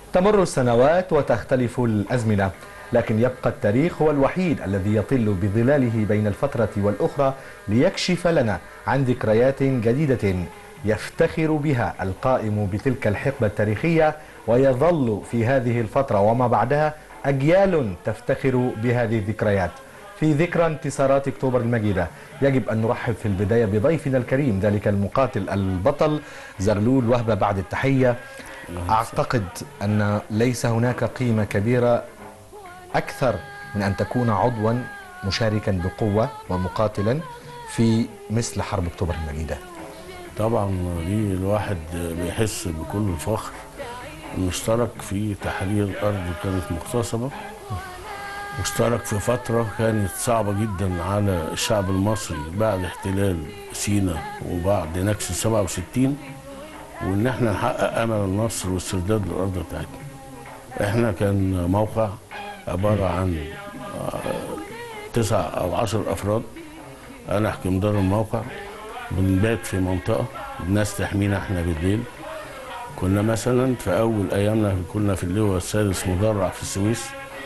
تمر السنوات وتختلف الأزمنة لكن يبقى التاريخ هو الوحيد الذي يطل بظلاله بين الفترة والأخرى ليكشف لنا عن ذكريات جديدة يفتخر بها القائم بتلك الحقبة التاريخية ويظل في هذه الفترة وما بعدها أجيال تفتخر بهذه الذكريات في ذكرى انتصارات اكتوبر المجيدة يجب ان نرحب في البداية بضيفنا الكريم ذلك المقاتل البطل زغلول وهبة بعد التحية اعتقد ان ليس هناك قيمة كبيرة اكثر من ان تكون عضوا مشاركا بقوة ومقاتلا في مثل حرب اكتوبر المجيدة طبعا دي الواحد بيحس بكل الفخر انه اشترك في تحرير ارض كانت مغتصبه واشترك في فترة كانت صعبة جدا على الشعب المصري بعد احتلال سيناء وبعد نكسة 67 وان احنا نحقق امل النصر واسترداد الارض بتاعتنا. احنا كان موقع عبارة عن تسع او عشر افراد انا حكمدار الموقع بنبات في منطقة الناس تحمينا احنا بالليل كنا مثلا في اول ايامنا كنا في اللواء السادس مدرع في السويس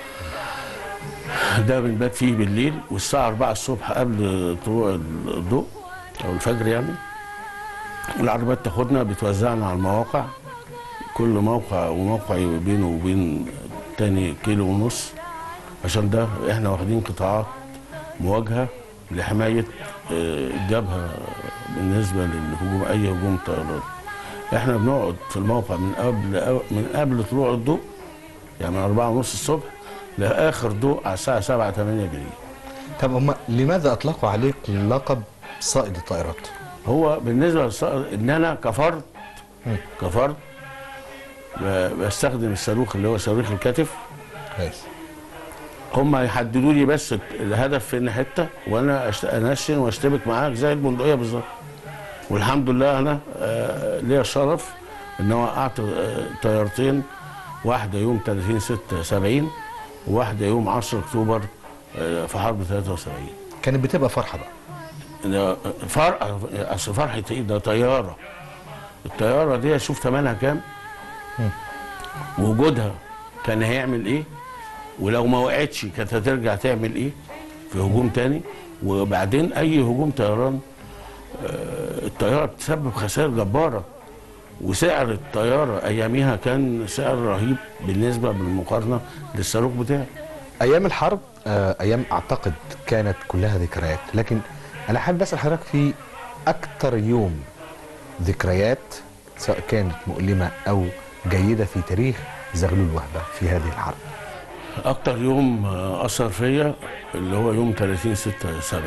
ده بنبات فيه بالليل والساعة 4 الصبح قبل طلوع الضوء أو الفجر يعني العربيات تاخدنا بتوزعنا على المواقع كل موقع وموقع بينه وبين تاني كيلو ونص عشان ده احنا واخدين قطاعات مواجهة لحماية الجبهة بالنسبة للهجوم أي هجوم طيران احنا بنقعد في الموقع من قبل من قبل طلوع الضوء يعني من 4 ونص الصبح لاخر ضوء على الساعه 7 8 بالليل طب هم لماذا اطلقوا عليك لقب صائد الطائرات؟ هو بالنسبه للصائد ان انا كفرد كفرد بستخدم الصاروخ اللي هو صاروخ الكتف كويس هم يحددوا لي بس الهدف فين حته وانا انشن واشتبك معاك زي البندقيه بالظبط والحمد لله انا آه ليا الشرف ان انا وقعت آه طيارتين واحده يوم 30 6 70 وواحدة يوم 10 أكتوبر في حرب 73 كانت بتبقى فرحة بقى فرحة أصل فرحة إيه ده طيارة الطيارة دي أشوف ثمنها كام ووجودها كان هيعمل إيه ولو ما وقعتش كانت هترجع تعمل إيه في هجوم تاني وبعدين أي هجوم طيران الطيارة بتسبب خسائر جبارة وسعر الطيارة أياميها كان سعر رهيب بالنسبة بالمقارنة للصاروخ بتاعي أيام الحرب آه أيام أعتقد كانت كلها ذكريات لكن أنا حابب أسأل حضرتك في أكتر يوم ذكريات سواء كانت مؤلمة أو جيدة في تاريخ زغلول وهبة في هذه الحرب أكتر يوم أثر فيا اللي هو يوم 30 6 70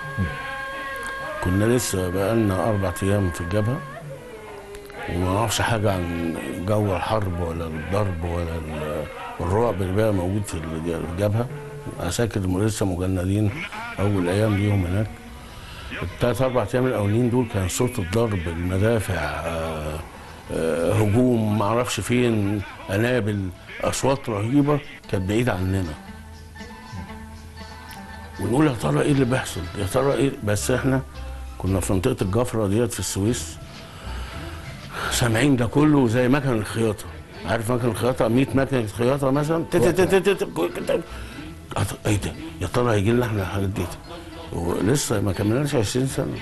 كنا لسه بقالنا أربع أيام في الجبهة وما نعرفش حاجة عن جو الحرب ولا الضرب ولا الرعب اللي بقى موجود في الجبهة عساكر لسه مجندين أول أيام ليهم هناك الثلاث أربع أيام الأولين دول كان صوت الضرب المدافع آآ آآ هجوم معرفش فين قنابل أصوات رهيبة كانت بعيدة عننا ونقول يا ترى إيه اللي بيحصل يا ترى إيه بس إحنا كنا في منطقة الجفرة ديت في السويس سامعين ده كله زي مكن الخياطه عارف مكن الخياطه 100 مكنه خياطه مثلا ايه ده يا ترى هيجي لنا احنا الحاجات دي ولسه ما كملناش 20 سنه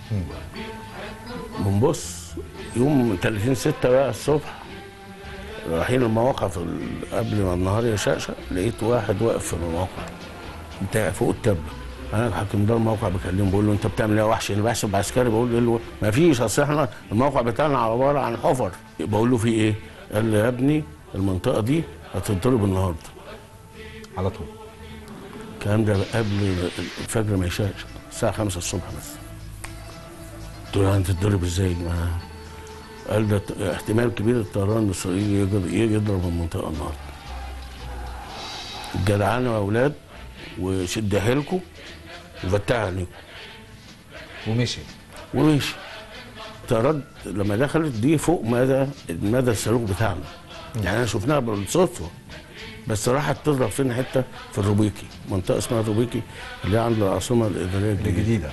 بنبص يوم 30 6 بقى الصبح رايحين المواقع في قبل ما النهار يشقشق لقيت واحد واقف في الموقع بتاع فوق التبه انا حاكم ده الموقع بكلمه بقول له انت بتعمل ايه يا وحش انا بحسب عسكري بقول له ما فيش اصل احنا الموقع بتاعنا عباره عن حفر بقول له في ايه؟ قال لي يا ابني المنطقه دي هتتضرب النهارده على طول الكلام ده قبل الفجر ما يشاش الساعه 5 الصبح بس قلت له هتتضرب ازاي؟ ما قال ده احتمال كبير الطيران الاسرائيلي يجي يضرب المنطقه النهارده الجدعانه يا اولاد وشد حيلكم وفتح عليكم ومشي ومشي طيارات لما دخلت دي فوق مدى مدى الصاروخ بتاعنا يعني انا شفناها بالصدفه بس راحت تضرب فين حته في الروبيكي منطقه اسمها الروبيكي اللي هي عند العاصمه الاداريه الجديده الجديدة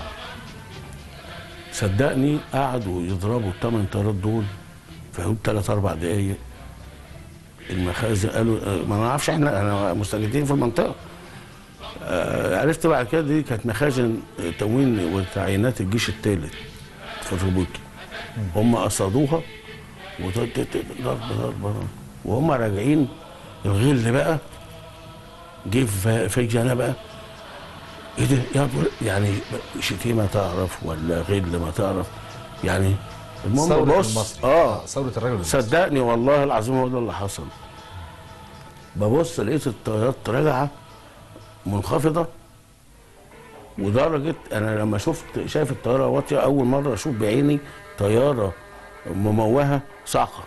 صدقني قعدوا يضربوا الثمان طيارات دول في حدود ثلاث اربع دقايق المخازن قالوا آه، ما نعرفش احنا انا مستجدين في المنطقه آه، عرفت بعد كده دي كانت مخازن آه، تموين وتعيينات الجيش الثالث في الربوطي هم قصدوها وت- ت- ت- ضرب ضرب ضرب. وهم راجعين الغل بقى جه في- فيا انا بقى ايه ده يا ابو- يعني شتيمه تعرف ولا غل ما تعرف يعني المهم ثورة بص المصري اه ثورة الرجل المصري صدقني والله العظيم هو ده اللي حصل ببص لقيت الطيارات راجعه منخفضه ودرجه انا لما شفت شايف الطياره واطيه اول مره اشوف بعيني طياره مموهه صاعقه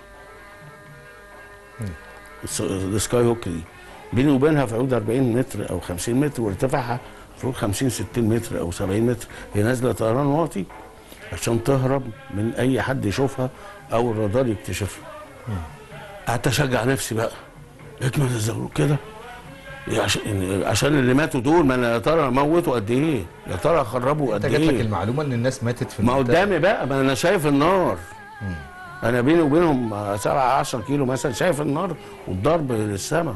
الس- السكاي هوك دي بيني وبينها في حدود 40 متر او 50 متر وارتفاعها في حدود 50 60 متر او 70 متر هي نازله طيران واطي عشان تهرب من اي حد يشوفها او الرادار يكتشفها قعدت اشجع نفسي بقى اكمل الزغلول كده يا عشان عشان اللي ماتوا دول ما انا يا ترى موتوا قد ايه يا ترى خربوا قد انت جات لك ايه المعلومة ان الناس ماتت في ما المنطقة. قدامي بقى ما انا شايف النار انا بيني وبينهم 7 10 كيلو مثلا شايف النار والضرب للسماء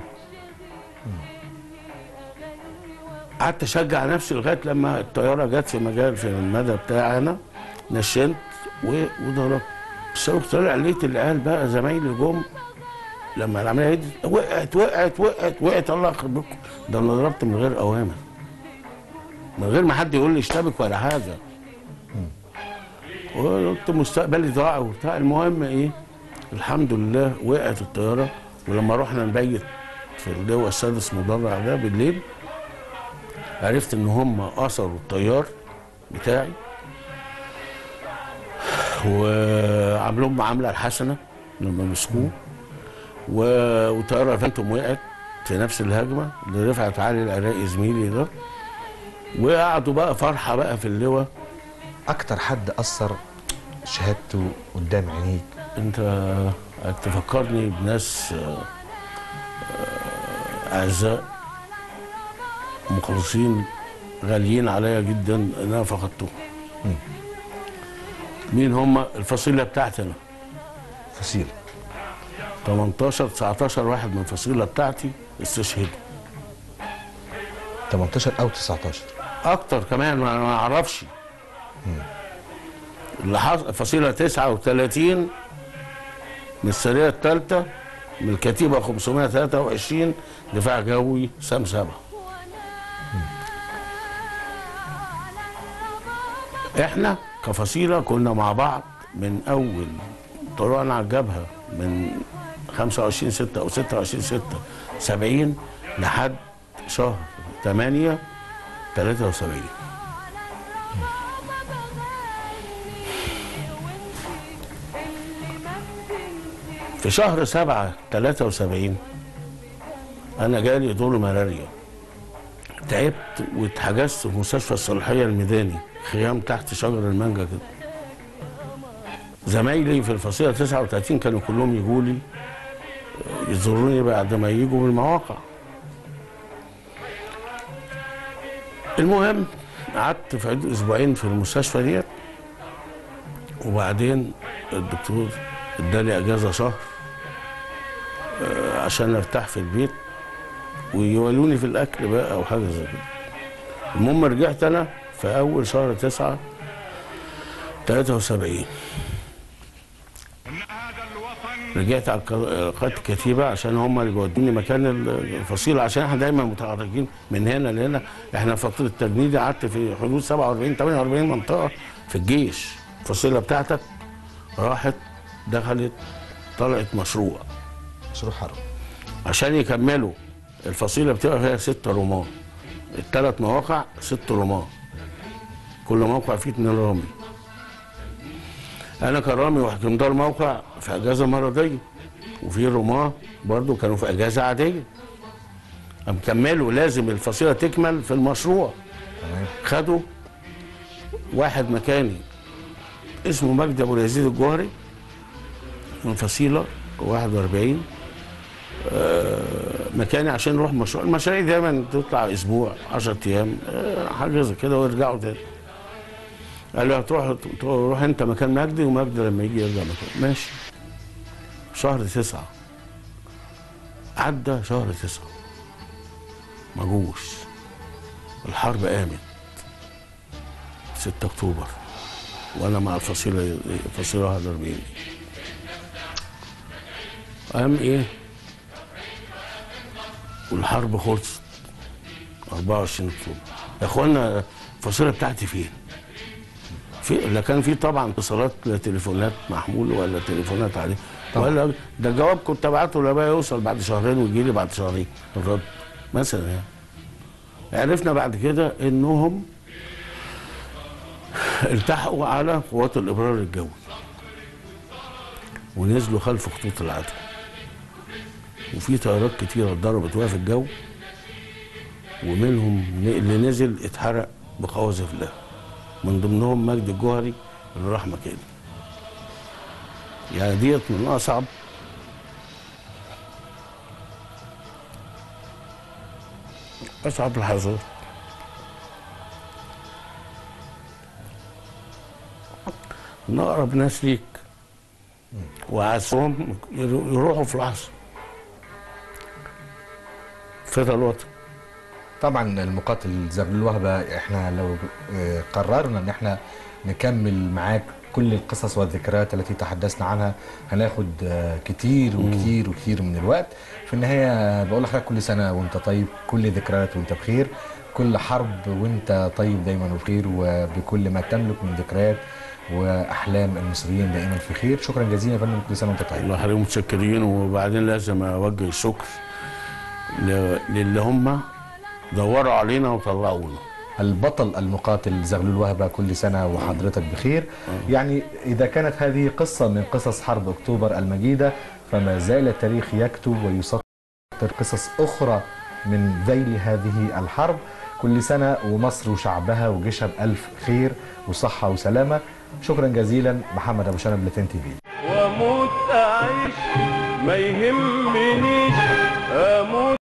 قعدت اشجع نفسي لغايه لما الطياره جت في مجال في المدى بتاعنا نشنت و- وضربت الصاروخ طلع لقيت العيال بقى زمايلي جم لما العمليه دي وقعت وقعت وقعت وقعت الله يخرب بيكم ده انا ضربت من غير اوامر من غير ما حد يقول لي اشتبك ولا حاجه وقلت مستقبلي ضاع وبتاع المهم ايه الحمد لله وقعت الطياره ولما رحنا نبيت في اللواء السادس مدرع ده بالليل عرفت ان هم اثروا الطيار بتاعي وعملوا لهم معامله الحسنه لما مسكوه و- وطياره فانتوم وقعت في نفس الهجمه اللي رفعت علي العراقي زميلي ده وقعدوا بقى فرحه بقى في اللواء اكتر حد اثر شهادته قدام عينيك انت تفكرني بناس آه، آه، اعزاء مخلصين غاليين عليا جدا ان انا فقدتهم مين هم الفصيله بتاعتنا فصيل 18 19 واحد من الفصيله بتاعتي استشهدوا 18 او 19 اكتر كمان ما ما اعرفش اللي حصل فصيله 39 من السريه الثالثه من الكتيبه 523 دفاع جوي سام سبعه احنا كفصيله كنا مع بعض من اول طلوعنا على الجبهه من 25 6 او 26 6 70 لحد شهر 8 73 في شهر 7 73 انا جالي دور ملاريا تعبت واتحجزت في مستشفى الصالحيه الميداني خيام تحت شجر المانجا كده زمايلي في الفصيله 39 كانوا كلهم يجوا لي يزوروني بعد ما يجوا من المواقع المهم قعدت في حدود اسبوعين في المستشفى ديت وبعدين الدكتور ادالي اجازه شهر آه، عشان ارتاح في البيت ويولوني في الاكل بقى او حاجه زي كده المهم رجعت انا في اول شهر تسعة 73 رجعت على الق- قائد الكتيبه عشان هم اللي بيودوني مكان ال- الفصيله عشان احنا دايما متحركين من هنا لهنا احنا فتره التجنيد قعدت في حدود 47 48 منطقه في الجيش الفصيله بتاعتك راحت دخلت طلعت مشروع مشروع حرب عشان يكملوا الفصيله بتبقى فيها ست رماه الثلاث مواقع ست رماه كل موقع فيه اتنين رامي انا كرامي وحكمدار موقع في اجازه مرضيه وفي رماه برضو كانوا في اجازه عاديه قام كملوا لازم الفصيله تكمل في المشروع تمام خدوا واحد مكاني اسمه مجدي ابو اليزيد الجوهري من فصيله 41 آه، مكاني عشان نروح مشروع المشاريع دايما تطلع اسبوع 10 ايام آه، حاجه زي كده ويرجعوا تاني قال لي هتروح تروح انت مكان مجدي ومجدي لما يجي يرجع مكان ماشي شهر تسعة عدى شهر تسعة ما جوش الحرب قامت 6 اكتوبر وانا مع الفصيله الفصيله الاربعين قام ايه والحرب خلصت 24 اكتوبر يا اخوانا الفصيله بتاعتي فين؟ في لا كان في طبعا اتصالات لا تليفونات محمول ولا تليفونات عليه طبعا. ولا ده جواب كنت ابعته لابا يوصل بعد شهرين ويجي لي بعد شهرين الرد مثلا يعني عرفنا بعد كده انهم التحقوا على قوات الابرار الجوي ونزلوا خلف خطوط العدو وفي طيارات كتيره اتضربت وهي في الجو ومنهم اللي نزل اتحرق بقواذف الله من ضمنهم مجد الجوهري اللي راح مكاني يعني ديت من اصعب اصعب اللحظات من اقرب ناس ليك وعايزهم يروحوا في لحظه فدا الوطن طبعا المقاتل زغلول الوهبة احنا لو آه، قررنا ان احنا نكمل معاك كل القصص والذكريات التي تحدثنا عنها هناخد آه، كتير وكتير وكتير من الوقت في النهاية بقول لحضرتك كل سنة وانت طيب كل ذكريات وانت بخير كل حرب وانت طيب دايما وبخير وبكل ما تملك من ذكريات واحلام المصريين دائما في خير شكرا جزيلا يا فندم كل سنه وانت طيب الله يخليهم متشكرين وبعدين لازم اوجه الشكر ل- للي هم دوروا علينا وطلعونا البطل المقاتل زغلول وهبة كل سنة وحضرتك بخير يعني إذا كانت هذه قصة من قصص حرب أكتوبر المجيدة فما زال التاريخ يكتب ويسطر قصص أخرى من ذيل هذه الحرب كل سنة ومصر وشعبها وجيشها بألف خير وصحة وسلامة شكرا جزيلا محمد أبو شنب لتين تي في واموت اعيش ما يهمنيش اموت